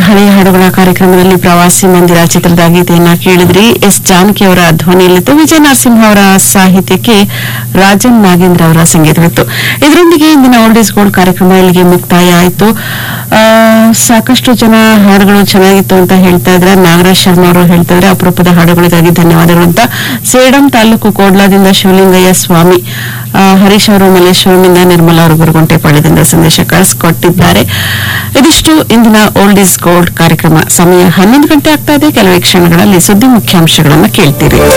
ಹಳೆಯ ಹಾಡುಗಳ ಕಾರ್ಯಕ್ರಮದಲ್ಲಿ ಪ್ರವಾಸಿ ಮಂದಿರ ಚಿತ್ರದ ಗೀತೆಯನ್ನ ಕೇಳಿದ್ರಿ ಎಸ್ ಜಾನಕಿ ಅವರ ಧ್ವನಿಯಲ್ಲಿತ್ತು ವಿಜಯ ನರಸಿಂಹ ಅವರ ಸಾಹಿತ್ಯಕ್ಕೆ ರಾಜನ್ ನಾಗೇಂದ್ರ ಅವರ ಸಂಗೀತವಿತ್ತು ಇದರೊಂದಿಗೆ ಇಂದಿನ ಓಲ್ಡ್ ಇಸ್ ಗೋಲ್ಡ್ ಕಾರ್ಯಕ್ರಮ ಇಲ್ಲಿಗೆ ಮುಕ್ತಾಯ ಆಯಿತು ಆ, ಸಾಕಷ್ಟು ಜನ ಹಾಡುಗಳು ಚೆನ್ನಾಗಿತ್ತು ಅಂತ ಹೇಳ್ತಾ ಇದ್ರೆ ನಾಗರಾಜ್ ಶರ್ಮಾ ಅವರು ಹೇಳ್ತಾ ಇದ್ರೆ ಅಪರೂಪದ ಹಾಡುಗಳಿಗಾಗಿ ಧನ್ಯವಾದಗಳು ಅಂತ ಸೇಡಂ ತಾಲೂಕು ಕೋಡ್ಲಾದಿಂದ ಶಿವಲಿಂಗಯ್ಯ ಸ್ವಾಮಿ ಆ, ಹರೀಶ್ ಅವರು ಮಲ್ಲೇಶ್ವರಮಿಂದ ನಿರ್ಮಲಾ ಅವರು ಗುರುಗುಂಟೆಪಾಳ್ಯದಿಂದ ಸಂದೇಶ ಕಳಿಸಿಕೊಟ್ಟಿದ್ದಾರೆ ಇದಿಷ್ಟು ಇಂದಿನ ಓಲ್ಡ್ ಇಸ್ ಗೋಲ್ಡ್ ಕಾರ್ಯಕ್ರಮ ಸಮಯ ಹನ್ನೊಂದು ಗಂಟೆ ಆಗ್ತಾ ಇದೆ ಕೆಲವೇ ಕ್ಷಣಗಳಲ್ಲಿ ಸುದ್ದಿ ಮುಖ್ಯಾಂಶಗಳನ್ನು ಕೇಳ್ತೀರಿ